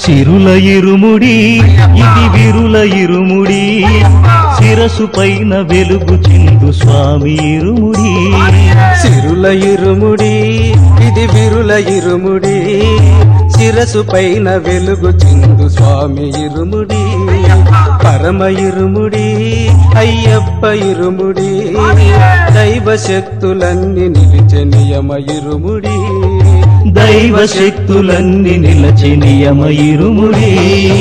సిరుల ఇరుముడి ఇది విరుల ఇరుముడి శిరసు పైన వెలుగు చిందు స్వామి ఇరుముడి సిరుల ఇరుముడి ఇది విరుల ఇరుముడి శిరసు పైన వెలుగు చిందు స్వామి ఇరుముడి పరమ ఇరుముడి అయ్యప్ప ఇరుముడి దైవ శక్తులన్నీ నిలిచే నియమ ఇరుముడి దైవ శక్తులన్నీ నిలచి నియమ ఇరుముడి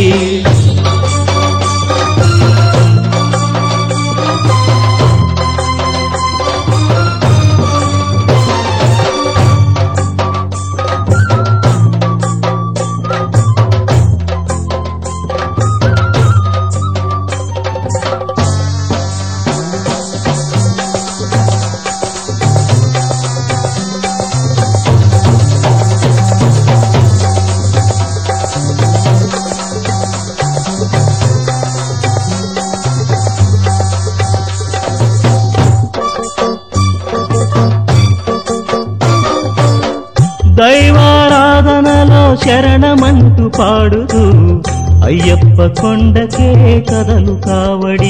దైవారాధనలో శరణమంటూ పాడుతూ అయ్యప్ప కొండకే కదలు కావడి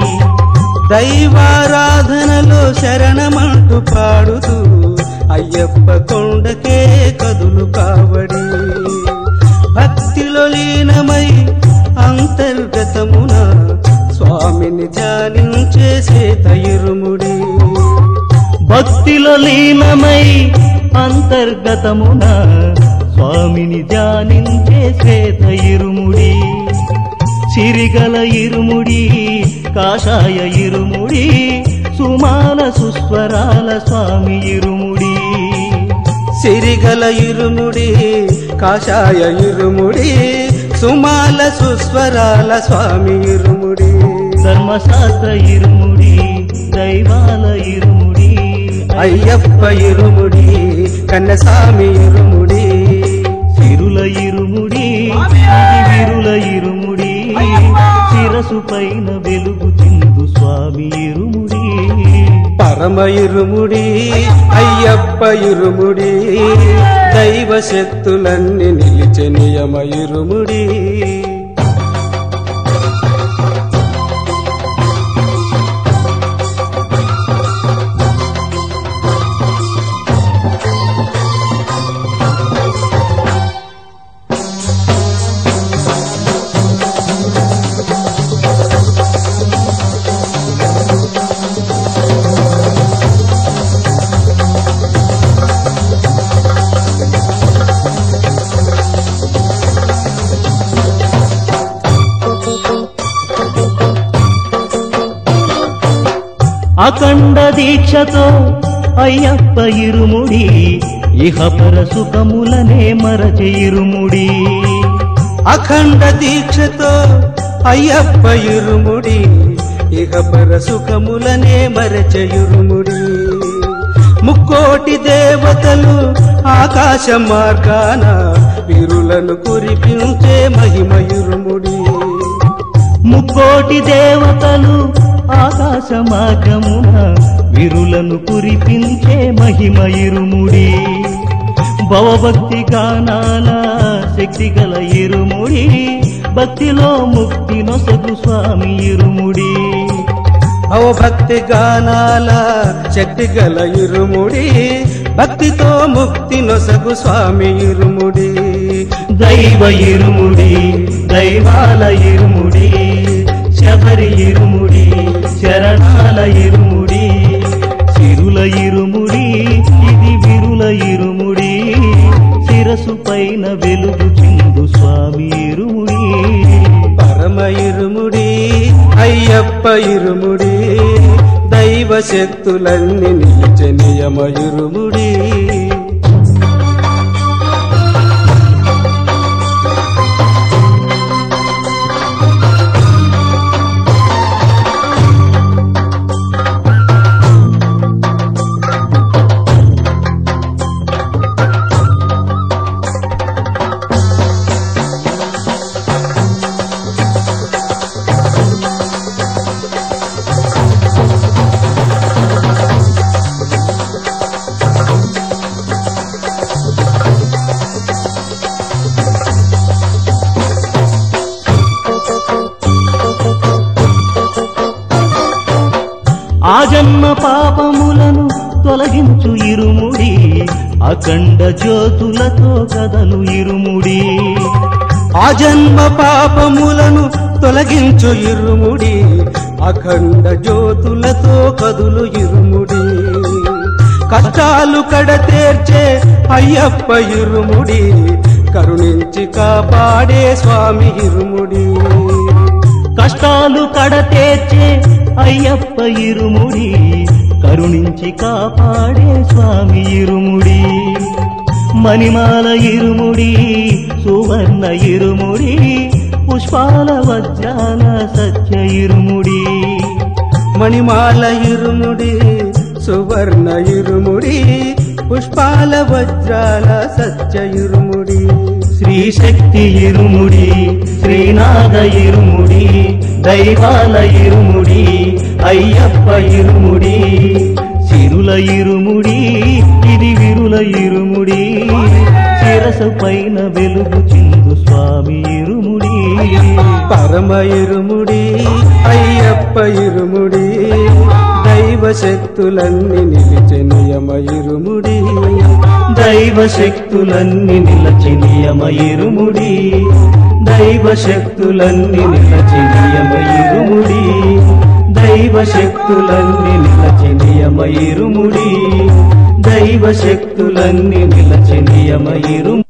దైవారాధనలో శరణమంటూ పాడుతూ అయ్యప్ప కొండకే కదులు కావడి భక్తిలో లీనమై అంతర్గతమున స్వామిని ధ్యానించేసే తైరుముడి భక్తిలో లీనమై అంతర్గతమున స్వామిని ధ్యానించే శ్వేత ఇరుముడి సిరిగల ఇరుముడి కాషాయ ఇరుముడి సుమాల సుస్వరాల స్వామి ఇరుముడి సిరిగల ఇరుముడి కాషాయ ఇరుముడి సుమాల సుస్వరాల స్వామి ఇరుముడి ధర్మశాస్త్ర ఇరుముడి దైవాల ఇరుముడి అయ్యప్ప ఇరుముడి కన్నస్వామి ఇరుముడి సిరుల ఇరుముడి ఇది విరుల ఇరుముడి శిరసు పైన వెలుగు చిందు స్వామి ఇరుముడి పరమ ఇరుముడి అయ్యప్ప ఇరుముడి దైవ శక్తులన్నీ నిలిచే నియమ ఇరుముడి అఖండ దీక్షతో అయ్యప్ప ఇరుముడి ఇహపర సుఖములనే మరచే ఇరుముడి అఖండ దీక్షతో అయ్యప్ప ఇరుముడి ఇక పర సుఖములనే మరచ ఇరుముడి ముక్కోటి దేవతలు ఆకాశ మార్గాన విరులను కురిపించే మహిమ ఇరుముడి ముక్కోటి దేవతలు ఆకాశ మార్గమున విరులను కురిపించే మహిమ ఇరుముడి భవభక్తి గానాల శక్తి గల ఇరుముడి భక్తిలో ముక్తి నొసగు స్వామి ఇరుముడి భక్తి గానాల శక్తి గల ఇరుముడి భక్తితో ముక్తి నొసగు స్వామి ఇరుముడి దైవ ఇరుముడి దైవాల ఇరుముడి శబరి ఇరుముడి శరణాల ఇరుముడి సిరుల ఇరుముడి ఇది విరుల ఇరుముడి శిరసు పైన వెలుగు చిందు స్వామి ఇరుముడి పరమ ఇరుముడి అయ్యప్ప ఇరుముడి దైవ శక్తులన్నీ నిలిచ నియమ ఇరుముడి పాపములను తొలగించు ఇరుముడి అఖండ జ్యోతులతో కదలు ఇరుముడి ఆ జన్మ పాపములను తొలగించు ఇరుముడి అఖండ జ్యోతులతో కదులు ఇరుముడి కష్టాలు కడతేర్చే అయ్యప్ప ఇరుముడి కరుణించి కాపాడే స్వామి ఇరుముడి కష్టాలు కడతేర్చే అయ్యప్ప ఇరుముడి కరుణించి కాపాడే స్వామి ఇరుముడి మణిమాల ఇరుముడి సువర్ణ ఇరుముడి పుష్పాల వజ్రాల సత్య ఇరుముడి మణిమాల ఇరుముడి సువర్ణ ఇరుముడి పుష్పాల వజ్రాల సత్య ఇరుముడి శ్రీశక్తి ఇరుముడి శ్రీనాథ ఇరుముడి దైవాల ఇరుముడి అయ్యప్ప ఇరుముడి సిరుల ఇరుముడి ఇది విరుల ఇరుముడి శిరసు పైన వెలుగు చిందు స్వామి ఇరుముడి పరమ ఇరుముడి అయ్యప్ప ఇరుముడి దైవ శక్తులన్నీ నిలిచె నియమ ఇరుముడి దైవ శక్తులన్నీ నిలచి నియమ ఇరుముడి దైవ శక్తులన్నీ నిలచి నియమ ఇరుముడి దైవ శక్తులన్నీ నిలచి నియమ ఇరుముడి దైవ శక్తులన్నీ నిలచి నియమ ఇరుముడి